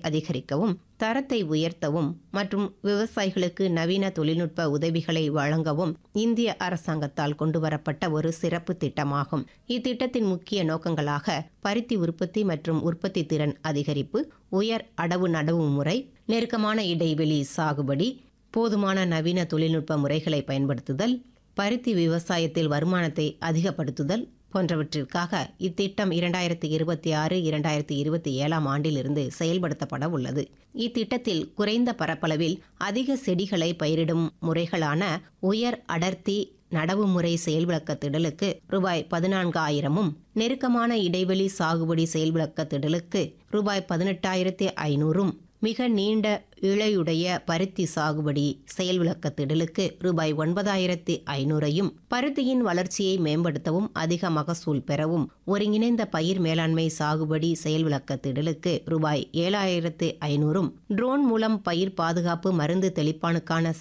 அதிகரிக்கவும் தரத்தை உயர்த்தவும் மற்றும் விவசாயிகளுக்கு நவீன தொழில்நுட்ப உதவிகளை வழங்கவும் இந்திய அரசாங்கத்தால் கொண்டுவரப்பட்ட ஒரு சிறப்பு திட்டமாகும் இத்திட்டத்தின் முக்கிய நோக்கங்களாக பருத்தி உற்பத்தி மற்றும் உற்பத்தி திறன் அதிகரிப்பு உயர் அடவு நடவு முறை நெருக்கமான இடைவெளி சாகுபடி போதுமான நவீன தொழில்நுட்ப முறைகளை பயன்படுத்துதல் பருத்தி விவசாயத்தில் வருமானத்தை அதிகப்படுத்துதல் போன்றவற்றிற்காக இத்திட்டம் இரண்டாயிரத்தி இருபத்தி ஆறு இரண்டாயிரத்தி இருபத்தி ஏழாம் ஆண்டிலிருந்து செயல்படுத்தப்பட உள்ளது இத்திட்டத்தில் குறைந்த பரப்பளவில் அதிக செடிகளை பயிரிடும் முறைகளான உயர் அடர்த்தி நடவு முறை செயல்விளக்க திடலுக்கு ரூபாய் பதினான்காயிரமும் நெருக்கமான இடைவெளி சாகுபடி செயல்விளக்க திடலுக்கு ரூபாய் பதினெட்டாயிரத்தி ஐநூறும் மிக நீண்ட இழையுடைய பருத்தி சாகுபடி செயல் விளக்க திடலுக்கு ரூபாய் ஒன்பதாயிரத்தி ஐநூறையும் பருத்தியின் வளர்ச்சியை மேம்படுத்தவும் அதிக மகசூல் பெறவும் ஒருங்கிணைந்த பயிர் மேலாண்மை சாகுபடி செயல் விளக்க திடலுக்கு ரூபாய் ஏழாயிரத்து ஐநூறும் ட்ரோன் மூலம் பயிர் பாதுகாப்பு மருந்து தெளிப்பானுக்கான